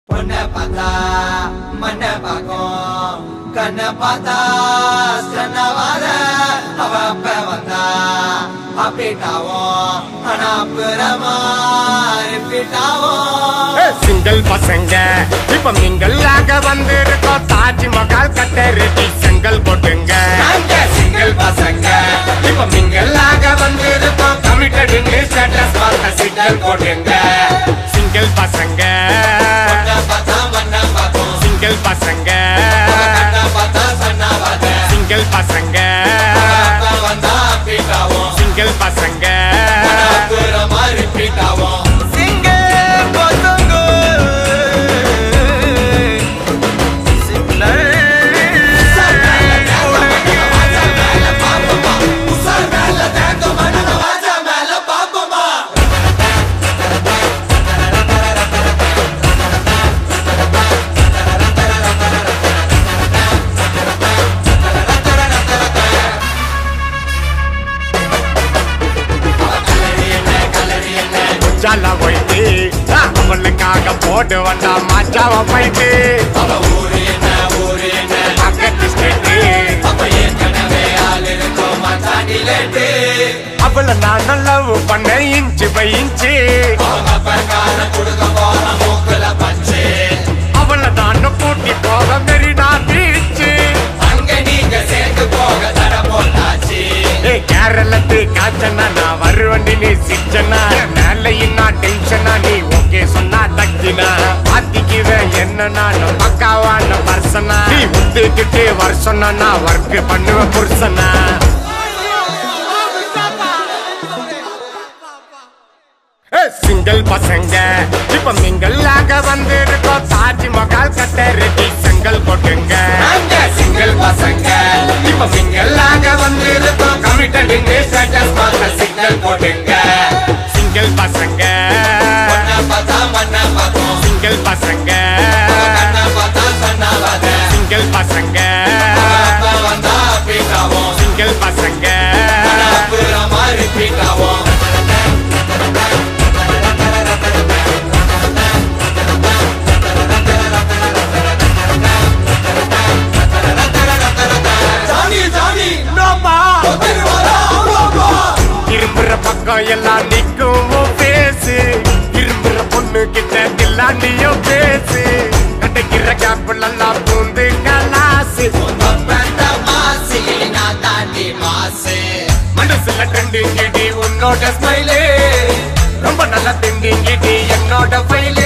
பொண்ணை பார்த்தா மண்ணை பார்க்கும் கண்ணை பார்த்தா ஸ்டன்னவாத அவ அப்ப வந்தா அப்படிட்டாவும் ஆனா அப்புறமா ரிப்பீட்டாவும் சிங்கிள் பசங்க இப்ப மிங்கல்லாக வந்திருக்கோம் தாஜ்மஹால் கட்ட ரெடி செங்கல் போட்டுங்க நாங்க சிங்கிள் பசங்க இப்ப மிங்கல்லாக வந்திருக்கோம் கமிட்டடுன்னு ஸ்டேட்டஸ் பார்த்த சிங்கிள் போட்டுங்க சிங்கிள் பசங்க பொண்ணை பார்த்தா மண்ணை பார்க்கும் சிங்கிள் பசங்க கண்ணை பார்த்தா சன்னவாத சிங்கிள் பசங்க அப்ப வந்தா அப்படிட்டாவும் சிங்கிள் பசங்க அப்புறமா ரிப்பீட்டாவும் சிங்கிள் பசங்க உசார் மேல தேங்க மண்ண வாஜ மேல பாப்பமா ஜால போயிட்டு அவளுக்காக போட்டு வந்தா மாச்சாவ போயிட்டு அவ ஊரு என்ன ஊரு என்ன பக்கத்து ஸ்டேட்டு அப்ப ஏற்கனவே ஆள் இருக்கும் மச்சாண்டி லேட்டு அவளை நான் லவ் பண்ண இன்ச்சு பை இன்ச்சு அவங்க பக்கான கொடுக்க போற மூக்குல பஞ்சு அவளை நான் கூட்டி போக மெரினா பீச்சு அங்க நீங்க சேர்ந்து போக தட போட்டாச்சு ஏ கேரளத்து காய்ச்சனா நான் வருவண்டி நீ சிச்சனா மேல நான் டென்ஷனா நீ ஓகே சொன்னா தக்கினா பாத்திக்குவேன் என்ன நான் பக்காவான பர்சனா நீ முத்துக்கிட்டு வருஷம்னா நான் ஒர்க் பண்ணுவேன் புருஷனா சிங்கிள் பசங்க இப்ப மிங்கல்லாக வந்திருக்கோம் தாஜ்மஹால் கட்ட ரெடி செங்கல் போட்டுங்க நாங்க சிங்கிள் பசங்க இப்ப மிங்கல்லாக வந்திருக்கோம் கமிட்டடுன்னு ஸ்டேட்டஸ் பார்த்த சிங்கிள் போட்டுங்க சிங்கிள் பசங்க பொண்ணை பார்த்தா மண்ணை பார்க்கும் சிங்கிள் பசங்க கண்ணை பார்த்தா சன்னவாத சிங்கிள் பசங்க அப்ப வந்தா அப்படிட்டாவும் சிங்கிள் பசங்க அப்புறமா ரிப்பீட்டாவும் ஜானி ஜானி திருவாரா அவ்வளோப்பா இரும்புற பக்கம் எல்லாம் நிக்கும் உன் பேசு இரும்புற பொண்ணு கிட்ட இல்லாண்டியும் பேசு கடைக்கிற கேப்பிள் எல்லாம் பூந்து கலாசு மனசுல ட்ரெண்டிங் கிடி உன்னோட ஸ்மைலு ரொம்ப நல்லா திண்டிங் கிடி என்னோட ஃபைலு